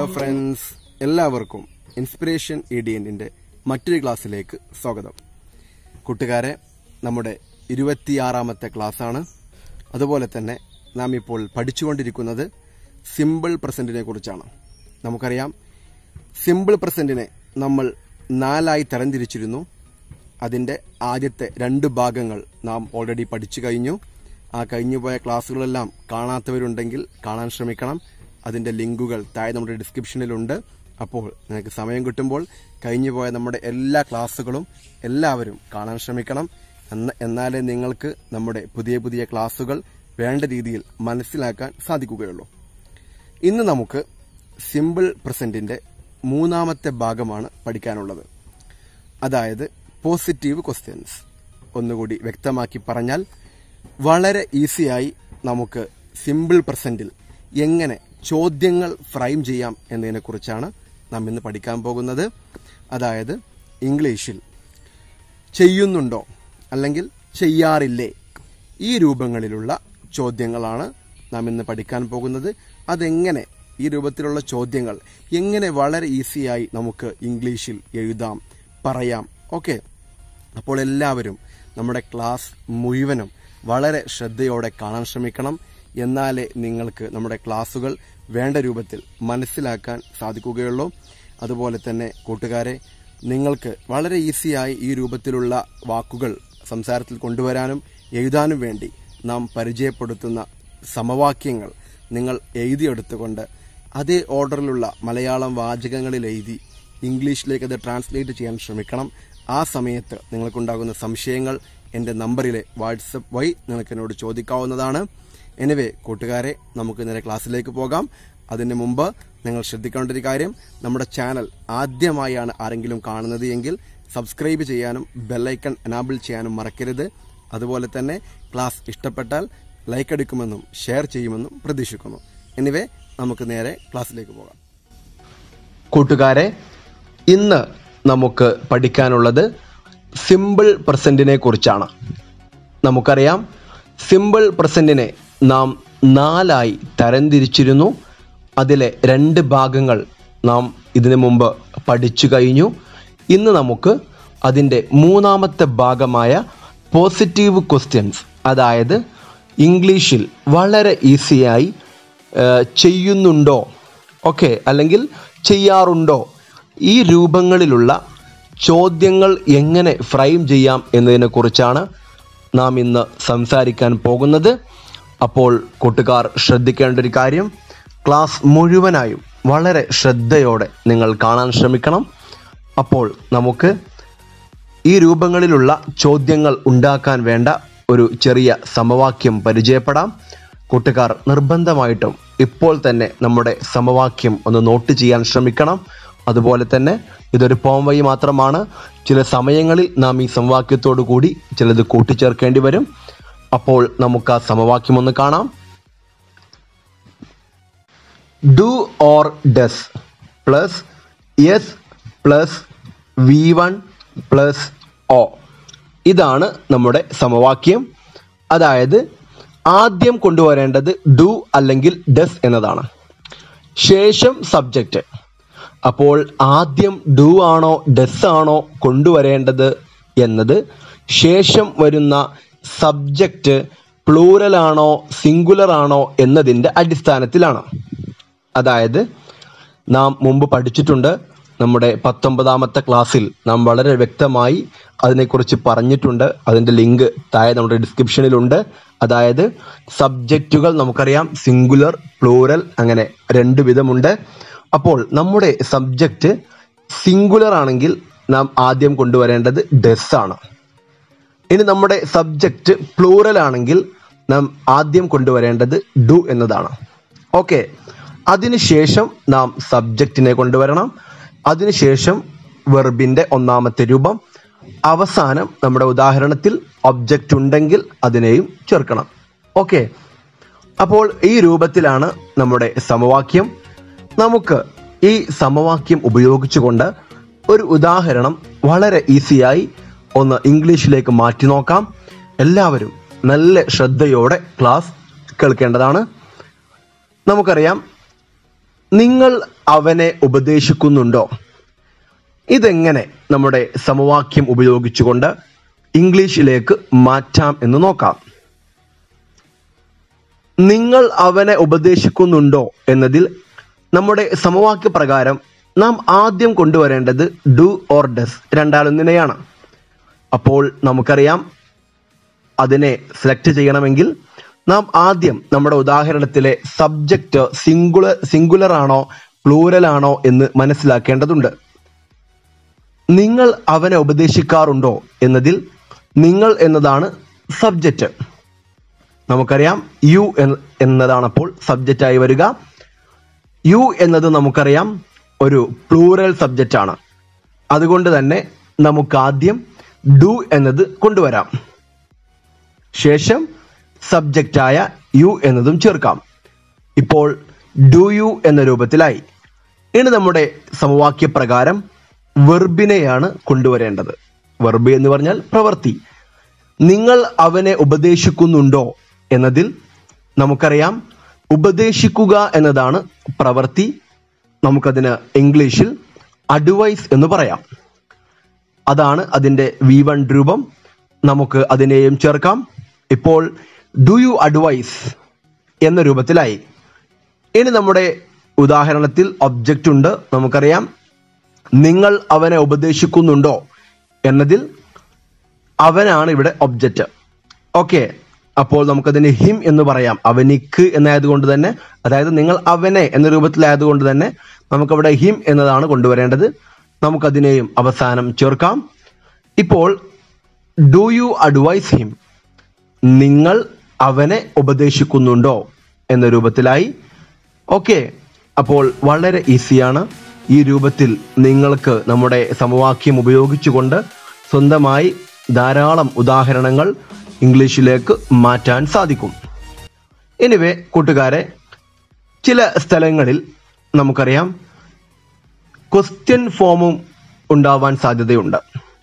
friends എല്ലാവർക്കും inspiration ഇഡിയന്റിന്റെ മറ്റൊരു ക്ലാസ്സിലേക്ക് സ്വാഗതം കൂട്ടുകാരെ നമ്മുടെ ഇരുപത്തിയാറാമത്തെ ക്ലാസ്സാണ് അതുപോലെ തന്നെ നാം ഇപ്പോൾ പഠിച്ചുകൊണ്ടിരിക്കുന്നത് സിമ്പിൾ പ്രസന്റിനെ കുറിച്ചാണ് നമുക്കറിയാം സിമ്പിൾ പ്രസന്റിനെ നമ്മൾ നാലായി തരംതിരിച്ചിരുന്നു അതിന്റെ ആദ്യത്തെ രണ്ട് ഭാഗങ്ങൾ നാം ഓൾറെഡി പഠിച്ചു കഴിഞ്ഞു ആ കഴിഞ്ഞുപോയ ക്ലാസ്സുകളെല്ലാം കാണാത്തവരുണ്ടെങ്കിൽ കാണാൻ ശ്രമിക്കണം അതിന്റെ ലിങ്കുകൾ താഴെ നമ്മുടെ ഡിസ്ക്രിപ്ഷനിലുണ്ട് അപ്പോൾ നിങ്ങൾക്ക് സമയം കിട്ടുമ്പോൾ കഴിഞ്ഞുപോയ നമ്മുടെ എല്ലാ ക്ലാസ്സുകളും എല്ലാവരും കാണാൻ ശ്രമിക്കണം എന്ന- എന്നാലേ നിങ്ങൾക്ക് നമ്മുടെ പുതിയ പുതിയ ക്ലാസ്സുകൾ വേണ്ട രീതിയിൽ മനസ്സിലാക്കാൻ സാധിക്കുകയുള്ളൂ ഇന്ന് നമുക്ക് സിമ്പിൾ പ്രസന്റിന്റെ മൂന്നാമത്തെ ഭാഗമാണ് പഠിക്കാനുള്ളത് അതായത് പോസിറ്റീവ് ക്വസ്റ്റ്യൻസ് ഒന്നുകൂടി വ്യക്തമാക്കി പറഞ്ഞാൽ വളരെ ഈസിയായി നമുക്ക് സിമ്പിൾ പ്രസന്റിൽ എങ്ങനെ ചോദ്യങ്ങൾ ഫ്രെയിം ചെയ്യാം എന്നതിനെ കുറിച്ചാണ് നാം ഇന്ന് പഠിക്കാൻ പോകുന്നത് അതായത് ഇംഗ്ലീഷിൽ ചെയ്യുന്നുണ്ടോ അല്ലെങ്കിൽ ചെയ്യാറില്ലേ ഈ രൂപങ്ങളിലുള്ള ചോദ്യങ്ങളാണ് നാം ഇന്ന് പഠിക്കാൻ പോകുന്നത് അതെങ്ങനെ ഈ രൂപത്തിലുള്ള ചോദ്യങ്ങൾ എങ്ങനെ വളരെ ഈസിയായി നമുക്ക് ഇംഗ്ലീഷിൽ എഴുതാം പറയാം ഓക്കെ അപ്പോൾ എല്ലാവരും നമ്മുടെ ക്ലാസ് മുഴുവനും വളരെ ശ്രദ്ധയോടെ കാണാൻ ശ്രമിക്കണം എന്നാലേ നിങ്ങൾക്ക് നമ്മുടെ ക്ലാസ്സുകൾ വേണ്ട രൂപത്തിൽ മനസ്സിലാക്കാൻ സാധിക്കുകയുള്ളൂ അതുപോലെ തന്നെ കൂട്ടുകാരെ നിങ്ങൾക്ക് വളരെ ഈസിയായി ഈ രൂപത്തിലുള്ള വാക്കുകൾ സംസാരത്തിൽ കൊണ്ടുവരാനും എഴുതാനും വേണ്ടി നാം പരിചയപ്പെടുത്തുന്ന സമവാക്യങ്ങൾ നിങ്ങൾ എഴുതിയെടുത്തുകൊണ്ട് അതേ ഓർഡറിലുള്ള മലയാളം വാചകങ്ങളിൽ എഴുതി ഇംഗ്ലീഷിലേക്ക് അത് ട്രാൻസ്ലേറ്റ് ചെയ്യാൻ ശ്രമിക്കണം ആ സമയത്ത് നിങ്ങൾക്കുണ്ടാകുന്ന സംശയങ്ങൾ എൻ്റെ നമ്പറിലെ വാട്സപ്പ് വഴി നിങ്ങൾക്ക് എന്നോട് ചോദിക്കാവുന്നതാണ് എനിവേ കൂട്ടുകാരെ നമുക്ക് നേരെ ക്ലാസ്സിലേക്ക് പോകാം അതിന് മുമ്പ് നിങ്ങൾ ശ്രദ്ധിക്കേണ്ട ഒരു കാര്യം നമ്മുടെ ചാനൽ ആദ്യമായാണ് ആരെങ്കിലും കാണുന്നത് എങ്കിൽ സബ്സ്ക്രൈബ് ചെയ്യാനും ബെല്ലൈക്കൺ എനാബിൾ ചെയ്യാനും മറക്കരുത് അതുപോലെ തന്നെ ക്ലാസ് ഇഷ്ടപ്പെട്ടാൽ ലൈക്ക് അടിക്കുമെന്നും ഷെയർ ചെയ്യുമെന്നും പ്രതീക്ഷിക്കുന്നു എനിവേ നമുക്ക് നേരെ ക്ലാസ്സിലേക്ക് പോകാം കൂട്ടുകാരെ ഇന്ന് നമുക്ക് പഠിക്കാനുള്ളത് സിമ്പിൾ പ്രസന്റിനെ കുറിച്ചാണ് നമുക്കറിയാം സിമ്പിൾ പ്രസന്റിനെ നാം നാലായി തരംതിരിച്ചിരുന്നു അതിലെ രണ്ട് ഭാഗങ്ങൾ നാം ഇതിനു മുമ്പ് പഠിച്ചു കഴിഞ്ഞു ഇന്ന് നമുക്ക് അതിൻ്റെ മൂന്നാമത്തെ ഭാഗമായ പോസിറ്റീവ് ക്വസ്റ്റ്യൻസ് അതായത് ഇംഗ്ലീഷിൽ വളരെ ഈസിയായി ഏഹ്, ചെയ്യുന്നുണ്ടോ ഓക്കെ അല്ലെങ്കിൽ ചെയ്യാറുണ്ടോ ഈ രൂപങ്ങളിലുള്ള ചോദ്യങ്ങൾ എങ്ങനെ ഫ്രെയിം ചെയ്യാം എന്നതിനെക്കുറിച്ചാണ് നാം ഇന്ന് സംസാരിക്കാൻ പോകുന്നത് അപ്പോൾ കൂട്ടുകാർ ശ്രദ്ധിക്കേണ്ട ഒരു കാര്യം ക്ലാസ് മുഴുവനായും വളരെ ശ്രദ്ധയോടെ നിങ്ങൾ കാണാൻ ശ്രമിക്കണം അപ്പോൾ നമുക്ക് ഈ രൂപങ്ങളിലുള്ള ചോദ്യങ്ങൾ ഉണ്ടാക്കാൻ വേണ്ട ഒരു ചെറിയ സമവാക്യം പരിചയപ്പെടാം കൂട്ടുകാർ നിർബന്ധമായിട്ടും ഇപ്പോൾ തന്നെ നമ്മുടെ സമവാക്യം ഒന്ന് നോട്ട് ചെയ്യാൻ ശ്രമിക്കണം അതുപോലെ തന്നെ ഇതൊരു പോം വഴി മാത്രമാണ് ചില സമയങ്ങളിൽ നാം ഈ സമവാക്യത്തോടു കൂടി ചിലത് കൂട്ടിച്ചേർക്കേണ്ടി വരും അപ്പോൾ നമുക്ക് ആ സമവാക്യം ഒന്ന് കാണാം do or does plus S plus V one plus O ഇതാണ് നമ്മുടെ സമവാക്യം അതായത് ആദ്യം കൊണ്ടുവരേണ്ടത് ഡു അല്ലെങ്കിൽ ഡസ് എന്നതാണ് ശേഷം സബ്ജക്റ്റ് അപ്പോൾ ആദ്യം ഡു ആണോ ഡസ് ആണോ കൊണ്ടുവരേണ്ടത് എന്നത് ശേഷം വരുന്ന സബ്ജക്റ്റ് പ്ലൂറൽ ആണോ സിംഗുലർ ആണോ എന്നതിൻ്റെ അടിസ്ഥാനത്തിലാണ് അതായത് നാം മുമ്പ് പഠിച്ചിട്ടുണ്ട് നമ്മുടെ പത്തൊമ്പതാമത്തെ ക്ലാസ്സിൽ നാം വളരെ വ്യക്തമായി അതിനെക്കുറിച്ച് പറഞ്ഞിട്ടുണ്ട് അതിൻ്റെ ലിങ്ക് താഴെ നമ്മുടെ ഡിസ്ക്രിപ്ഷനിലുണ്ട് അതായത് സബ്ജക്റ്റുകൾ നമുക്കറിയാം സിംഗുലർ പ്ലൂറൽ അങ്ങനെ രണ്ട് വിധമുണ്ട് അപ്പോൾ നമ്മുടെ സബ്ജക്റ്റ് സിംഗുലർ ആണെങ്കിൽ നാം ആദ്യം കൊണ്ടുവരേണ്ടത് ഡെസ് ആണ് ഇനി നമ്മുടെ സബ്ജക്റ്റ് പ്ലൂറൽ ആണെങ്കിൽ നാം ആദ്യം കൊണ്ടുവരേണ്ടത് ഡു എന്നതാണ് ഓക്കെ അതിനുശേഷം നാം സബ്ജക്റ്റിനെ കൊണ്ടുവരണം അതിനുശേഷം വെർബിന്റെ ഒന്നാമത്തെ രൂപം അവസാനം നമ്മുടെ ഉദാഹരണത്തിൽ ഒബ്ജക്റ്റ് ഉണ്ടെങ്കിൽ അതിനെയും ചേർക്കണം ഓക്കെ അപ്പോൾ ഈ രൂപത്തിലാണ് നമ്മുടെ സമവാക്യം നമുക്ക് ഈ സമവാക്യം ഉപയോഗിച്ചുകൊണ്ട് ഒരു ഉദാഹരണം വളരെ ഈസിയായി ഒന്ന് ഇംഗ്ലീഷിലേക്ക് മാറ്റി നോക്കാം എല്ലാവരും നല്ല ശ്രദ്ധയോടെ ക്ലാസ് കേൾക്കേണ്ടതാണ് നമുക്കറിയാം നിങ്ങൾ അവനെ ഉപദേശിക്കുന്നുണ്ടോ ഇതെങ്ങനെ നമ്മുടെ സമവാക്യം ഉപയോഗിച്ചുകൊണ്ട് ഇംഗ്ലീഷിലേക്ക് മാറ്റാം എന്ന് നോക്കാം നിങ്ങൾ അവനെ ഉപദേശിക്കുന്നുണ്ടോ എന്നതിൽ നമ്മുടെ സമവാക്യ പ്രകാരം നാം ആദ്യം കൊണ്ടുവരേണ്ടത് ഡു ഓർ ഡസ് രണ്ടാളൊന്നിനെയാണ് അപ്പോൾ നമുക്കറിയാം അതിനെ സെലക്ട് ചെയ്യണമെങ്കിൽ നാം ആദ്യം നമ്മുടെ ഉദാഹരണത്തിലെ സബ്ജക്റ്റ് സിംഗുലർ സിംഗുലർ ആണോ പ്ലൂരൽ ആണോ എന്ന് മനസ്സിലാക്കേണ്ടതുണ്ട് നിങ്ങൾ അവനെ ഉപദേശിക്കാറുണ്ടോ എന്നതിൽ നിങ്ങൾ എന്നതാണ് സബ്ജക്റ്റ് നമുക്കറിയാം യു എന്നതാണ് അപ്പോൾ സബ്ജക്റ്റ് ആയി വരിക യു എന്നത് നമുക്കറിയാം ഒരു പ്ലൂറൽ സബ്ജക്റ്റ് ആണ് അതുകൊണ്ട് തന്നെ നമുക്ക് ആദ്യം ഡു എന്നത് കൊണ്ടുവരാം ശേഷം സബ്ജക്റ്റായ യു എന്നതും ചേർക്കാം ഇപ്പോൾ ഡു യു എന്ന രൂപത്തിലായി ഇനി നമ്മുടെ സമവാക്യ പ്രകാരം വെർബിനെയാണ് കൊണ്ടുവരേണ്ടത് വെർബ് എന്ന് പറഞ്ഞാൽ പ്രവൃത്തി നിങ്ങൾ അവനെ ഉപദേശിക്കുന്നുണ്ടോ എന്നതിൽ നമുക്കറിയാം ഉപദേശിക്കുക എന്നതാണ് പ്രവൃത്തി നമുക്കതിന് ഇംഗ്ലീഷിൽ അഡ്വൈസ് എന്ന് പറയാം അതാണ് അതിൻ്റെ വി വൺ രൂപം നമുക്ക് അതിനെയും ചേർക്കാം ഇപ്പോൾ ഡു യു അഡ്വൈസ് എന്ന രൂപത്തിലായി ഇനി നമ്മുടെ ഉദാഹരണത്തിൽ ഒബ്ജക്റ്റ് ഉണ്ട് നമുക്കറിയാം നിങ്ങൾ അവനെ ഉപദേശിക്കുന്നുണ്ടോ എന്നതിൽ അവനാണ് ഇവിടെ ഒബ്ജക്റ്റ് ഓക്കെ അപ്പോൾ നമുക്കതിന് ഹിം എന്ന് പറയാം അവനിക്ക് എന്നായതുകൊണ്ട് തന്നെ അതായത് നിങ്ങൾ അവനെ എന്ന രൂപത്തിലായതുകൊണ്ട് തന്നെ നമുക്കവിടെ ഹിം എന്നതാണ് കൊണ്ടുവരേണ്ടത് നമുക്കതിനെയും അവസാനം ചേർക്കാം ഇപ്പോൾ ഡു യു അഡ്വൈസ് ഹിം നിങ്ങൾ അവനെ ഉപദേശിക്കുന്നുണ്ടോ എന്ന രൂപത്തിലായി ഓക്കെ അപ്പോൾ വളരെ ഈസിയാണ് ഈ രൂപത്തിൽ നിങ്ങൾക്ക് നമ്മുടെ സമവാക്യം ഉപയോഗിച്ചുകൊണ്ട് സ്വന്തമായി ധാരാളം ഉദാഹരണങ്ങൾ ഇംഗ്ലീഷിലേക്ക് മാറ്റാൻ സാധിക്കും എനിവേ കൂട്ടുകാരെ ചില സ്ഥലങ്ങളിൽ നമുക്കറിയാം ക്വസ്റ്റ്യൻ ഫോമും ഉണ്ടാവാൻ സാധ്യതയുണ്ട്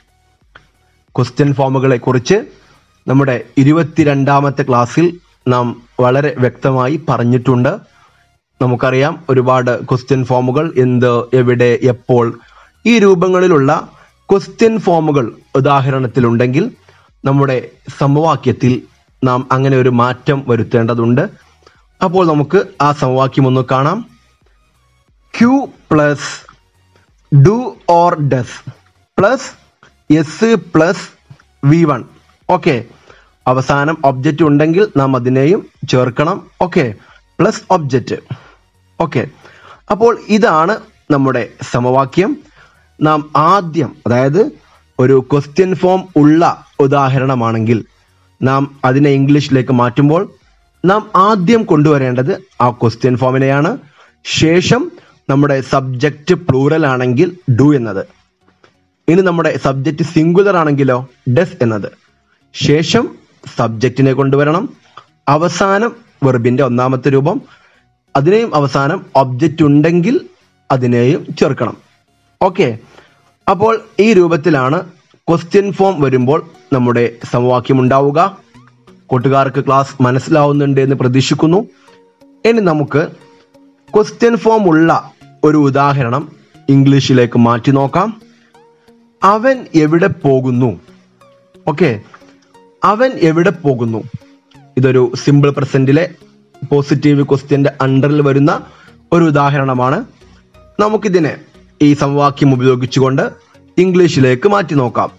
ക്വസ്റ്റ്യൻ ഫോമുകളെ കുറിച്ച് നമ്മുടെ ഇരുപത്തിരണ്ടാമത്തെ ക്ലാസ്സിൽ നാം വളരെ വ്യക്തമായി പറഞ്ഞിട്ടുണ്ട് നമുക്കറിയാം ഒരുപാട് ക്വസ്റ്റ്യൻ ഫോമുകൾ എന്ത് എവിടെ എപ്പോൾ ഈ രൂപങ്ങളിലുള്ള ക്വസ്റ്റ്യൻ ഫോമുകൾ ഉദാഹരണത്തിലുണ്ടെങ്കിൽ നമ്മുടെ സമവാക്യത്തിൽ നാം അങ്ങനെ ഒരു മാറ്റം വരുത്തേണ്ടതുണ്ട് അപ്പോൾ നമുക്ക് ആ സമവാക്യം ഒന്ന് കാണാം Q plus do or does plus S plus V one okay അവസാനം ഒബ്ജക്റ്റ് ഉണ്ടെങ്കിൽ നാം അതിനെയും ചേർക്കണം ഓക്കെ പ്ലസ് ഒബ്ജക്റ്റ് ഓക്കെ അപ്പോൾ ഇതാണ് നമ്മുടെ സമവാക്യം നാം ആദ്യം അതായത് ഒരു ക്വസ്റ്റ്യൻ ഫോം ഉള്ള ഉദാഹരണമാണെങ്കിൽ നാം അതിനെ ഇംഗ്ലീഷിലേക്ക് മാറ്റുമ്പോൾ നാം ആദ്യം കൊണ്ടുവരേണ്ടത് ആ ക്വസ്റ്റ്യൻ ഫോമിനെയാണ് ശേഷം നമ്മുടെ സബ്ജക്റ്റ് പ്ലൂറൽ ആണെങ്കിൽ ഡു എന്നത് ഇനി നമ്മുടെ സബ്ജക്റ്റ് സിംഗുലർ ആണെങ്കിലോ ഡെസ് എന്നത് ശേഷം സബ്ജക്റ്റിനെ കൊണ്ടുവരണം അവസാനം വെർബിന്റെ ഒന്നാമത്തെ രൂപം അതിനെയും അവസാനം ഒബ്ജക്റ്റ് ഉണ്ടെങ്കിൽ അതിനെയും ചേർക്കണം ഓക്കെ അപ്പോൾ ഈ രൂപത്തിലാണ് ക്വസ്റ്റ്യൻ ഫോം വരുമ്പോൾ നമ്മുടെ സമവാക്യം ഉണ്ടാവുക കൂട്ടുകാർക്ക് ക്ലാസ് മനസ്സിലാവുന്നുണ്ട് എന്ന് പ്രതീക്ഷിക്കുന്നു ഇനി നമുക്ക് ക്വസ്റ്റ്യൻ ഫോം ഉള്ള ഒരു ഉദാഹരണം ഇംഗ്ലീഷിലേക്ക് മാറ്റി നോക്കാം അവൻ എവിടെ പോകുന്നു ഓക്കെ അവൻ എവിടെ പോകുന്നു ഇതൊരു സിമ്പിൾ പ്രസന്റിലെ പോസിറ്റീവ് ക്വസ്റ്റ്യന്റെ അണ്ടറിൽ വരുന്ന ഒരു ഉദാഹരണമാണ് നമുക്കിതിനെ ഈ സമവാക്യം ഉപയോഗിച്ചുകൊണ്ട് ഇംഗ്ലീഷിലേക്ക് മാറ്റി നോക്കാം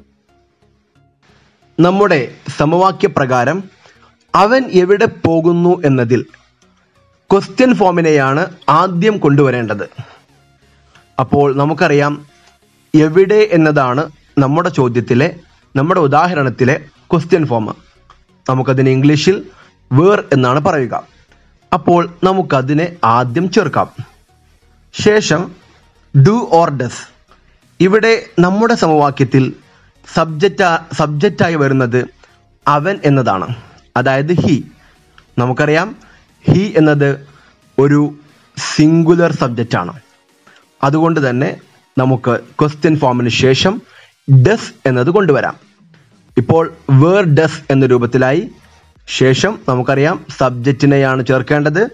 നമ്മുടെ സമവാക്യ പ്രകാരം അവൻ എവിടെ പോകുന്നു എന്നതിൽ ക്വസ്റ്റ്യൻ ഫോമിനെയാണ് ആദ്യം കൊണ്ടുവരേണ്ടത് അപ്പോൾ നമുക്കറിയാം എവിടെ എന്നതാണ് നമ്മുടെ ചോദ്യത്തിലെ നമ്മുടെ ഉദാഹരണത്തിലെ ക്വസ്റ്റ്യൻ ഫോം നമുക്കതിന് ഇംഗ്ലീഷിൽ വേർ എന്നാണ് പറയുക അപ്പോൾ നമുക്കതിനെ ആദ്യം ചേർക്കാം ശേഷം ഡു ഓർ ഡസ് ഇവിടെ നമ്മുടെ സമവാക്യത്തിൽ സബ്ജക്റ്റ് സബ്ജക്റ്റായി വരുന്നത് അവൻ എന്നതാണ് അതായത് ഹി നമുക്കറിയാം ഹി എന്നത് ഒരു സിംഗുലർ സബ്ജക്റ്റ് ആണ് അതുകൊണ്ട് തന്നെ നമുക്ക് ക്വസ്റ്റ്യൻ ഫോമിന് ശേഷം ഡസ് എന്നത് കൊണ്ടുവരാം ഇപ്പോൾ വേർ ഡസ് എന്ന രൂപത്തിലായി ശേഷം നമുക്കറിയാം സബ്ജക്റ്റിനെയാണ് ചേർക്കേണ്ടത്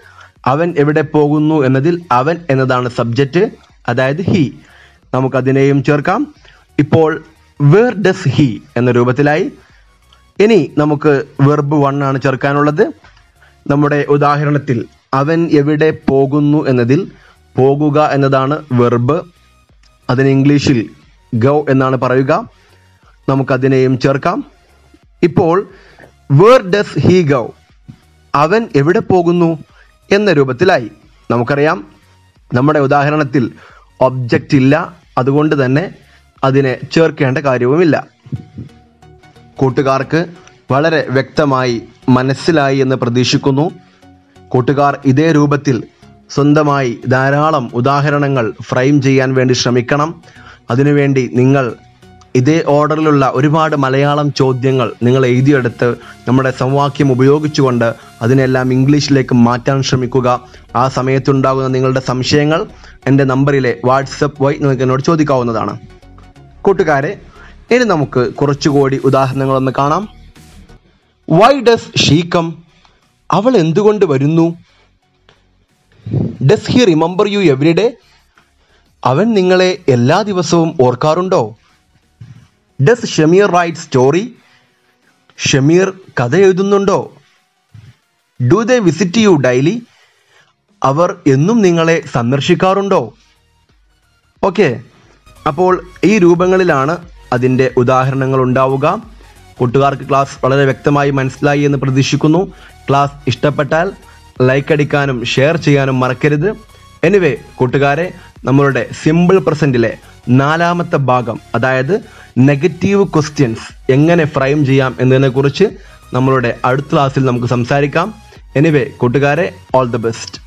അവൻ എവിടെ പോകുന്നു എന്നതിൽ അവൻ എന്നതാണ് സബ്ജക്റ്റ് അതായത് ഹി നമുക്കതിനെയും ചേർക്കാം ഇപ്പോൾ വേർ ഡസ് ഹി എന്ന രൂപത്തിലായി ഇനി നമുക്ക് വെർബ് വൺ ആണ് ചേർക്കാനുള്ളത് നമ്മുടെ ഉദാഹരണത്തിൽ അവൻ എവിടെ പോകുന്നു എന്നതിൽ പോകുക എന്നതാണ് വെർബ് അതിന് ഇംഗ്ലീഷിൽ ഗോ എന്നാണ് പറയുക നമുക്കതിനെയും ചേർക്കാം ഇപ്പോൾ വേർ ഡസ് ഹി ഗോ അവൻ എവിടെ പോകുന്നു എന്ന രൂപത്തിലായി നമുക്കറിയാം നമ്മുടെ ഉദാഹരണത്തിൽ ഒബ്ജക്റ്റ് ഇല്ല അതുകൊണ്ട് തന്നെ അതിനെ ചേർക്കേണ്ട കാര്യവുമില്ല കൂട്ടുകാർക്ക് വളരെ വ്യക്തമായി മനസ്സിലായി എന്ന് പ്രതീക്ഷിക്കുന്നു കൂട്ടുകാർ ഇതേ രൂപത്തിൽ സ്വന്തമായി ധാരാളം ഉദാഹരണങ്ങൾ ഫ്രെയിം ചെയ്യാൻ വേണ്ടി ശ്രമിക്കണം അതിനുവേണ്ടി നിങ്ങൾ ഇതേ ഓർഡറിലുള്ള ഒരുപാട് മലയാളം ചോദ്യങ്ങൾ നിങ്ങൾ എഴുതിയെടുത്ത് നമ്മുടെ സംവാക്യം ഉപയോഗിച്ചുകൊണ്ട് അതിനെല്ലാം ഇംഗ്ലീഷിലേക്ക് മാറ്റാൻ ശ്രമിക്കുക ആ സമയത്തുണ്ടാകുന്ന നിങ്ങളുടെ സംശയങ്ങൾ എൻ്റെ നമ്പറിലെ വാട്സപ്പ് വഴി നിങ്ങൾക്ക് എന്നോട് ചോദിക്കാവുന്നതാണ് കൂട്ടുകാരെ ഇനി നമുക്ക് കുറച്ചുകൂടി ഉദാഹരണങ്ങളൊന്ന് കാണാം വൈ ഡസ് ഷീ കം അവൾ എന്തുകൊണ്ട് വരുന്നു does he remember you every day അവൻ നിങ്ങളെ എല്ലാ ദിവസവും ഓർക്കാറുണ്ടോ does Shameer write story Shameer കഥ എഴുതുന്നുണ്ടോ do they visit you daily അവർ എന്നും നിങ്ങളെ സന്ദർശിക്കാറുണ്ടോ ഓക്കെ അപ്പോൾ ഈ രൂപങ്ങളിലാണ് അതിൻ്റെ ഉദാഹരണങ്ങൾ ഉണ്ടാവുക കൂട്ടുകാർക്ക് ക്ലാസ് വളരെ വ്യക്തമായി മനസ്സിലായി എന്ന് പ്രതീക്ഷിക്കുന്നു ക്ലാസ് ഇഷ്ടപ്പെട്ടാൽ ലൈക്ക് അടിക്കാനും ഷെയർ ചെയ്യാനും മറക്കരുത് എനിവേ കൂട്ടുകാരെ നമ്മളുടെ സിമ്പിൾ പ്രസൻറ്റിലെ നാലാമത്തെ ഭാഗം അതായത് നെഗറ്റീവ് ക്വസ്റ്റ്യൻസ് എങ്ങനെ ഫ്രെയിം ചെയ്യാം എന്നതിനെക്കുറിച്ച് നമ്മളുടെ അടുത്ത ക്ലാസ്സിൽ നമുക്ക് സംസാരിക്കാം എനിവേ കൂട്ടുകാരെ ഓൾ ദ ബെസ്റ്റ്